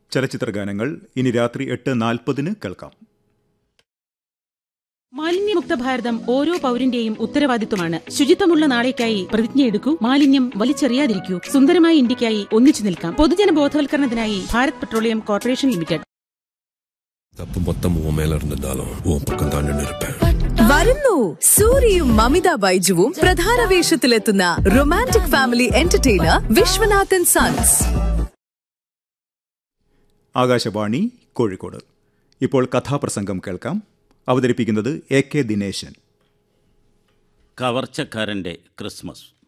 ചലച്ചിത്ര ഗാനങ്ങൾ ഇനി രാത്രി എട്ട് നാൽപ്പതിന് കേൾക്കാം മാലിന്യമുക്ത ഭാരതം ഓരോ പൗരന്റെയും ഉത്തരവാദിത്വമാണ് ശുചിത്വമുള്ള നാളേക്കായി പ്രതിജ്ഞയെടുക്കൂ മാലിന്യം വലിച്ചെറിയാതിരിക്കൂ സുന്ദരമായ ഇന്ത്യക്കായി ഒന്നിച്ചു നിൽക്കാം പൊതുജന ബോധവൽക്കരണത്തിനായി ഭാരത് പെട്രോളിയം കോർപ്പറേഷൻ ലിമിറ്റഡ് தப்பு மொத்தம் உன் மேல இருந்திருந்தாலும் உன் பக்கம் தான் நின்று இருப்பேன் വരുന്നു സൂര്യയും മമിത ബൈജുവും പ്രധാന വേഷത്തിലെത്തുന്ന romantic family entertainer Viswanathan sons Akashvani Kozhikode ഇപ്പോൾ കഥാപ്രസംഗം കേൾക്കാം അവതരിപ്പിക്കുന്നത് എ കെ ദിനേശൻ കവർച്ചക്കാരൻ്റെ ക്രിസ്മസ്